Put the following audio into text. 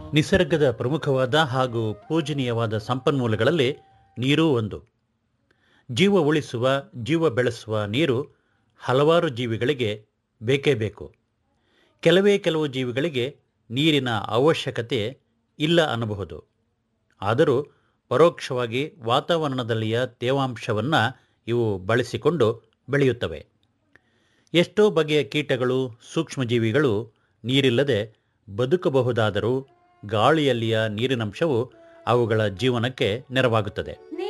ನಿಸರ್ಗದ ಪ್ರಮುಖವಾದ ಹಾಗೂ ಪೂಜನೀಯವಾದ ಸಂಪನ್ಮೂಲಗಳಲ್ಲಿ ನೀರೂ ಒಂದು ಜೀವ ಉಳಿಸುವ ಜೀವ ಬೆಳೆಸುವ ನೀರು ಹಲವಾರು ಜೀವಿಗಳಿಗೆ ಬೇಕೇ ಬೇಕು ಕೆಲವೇ ಕೆಲವು ಜೀವಿಗಳಿಗೆ ನೀರಿನ ಅವಶ್ಯಕತೆ ಇಲ್ಲ ಅನ್ನಬಹುದು ಆದರೂ ಪರೋಕ್ಷವಾಗಿ ವಾತಾವರಣದಲ್ಲಿಯ ತೇವಾಂಶವನ್ನು ಇವು ಬಳಸಿಕೊಂಡು ಬೆಳೆಯುತ್ತವೆ ಎಷ್ಟೋ ಬಗೆಯ ಕೀಟಗಳು ಸೂಕ್ಷ್ಮಜೀವಿಗಳು ನೀರಿಲ್ಲದೆ ಬದುಕಬಹುದಾದರೂ ಗಾಳಿಯಲ್ಲಿಯ ನೀರಿನಂಶವು ಅವುಗಳ ಜೀವನಕ್ಕೆ ನೆರವಾಗುತ್ತದೆ ನೀ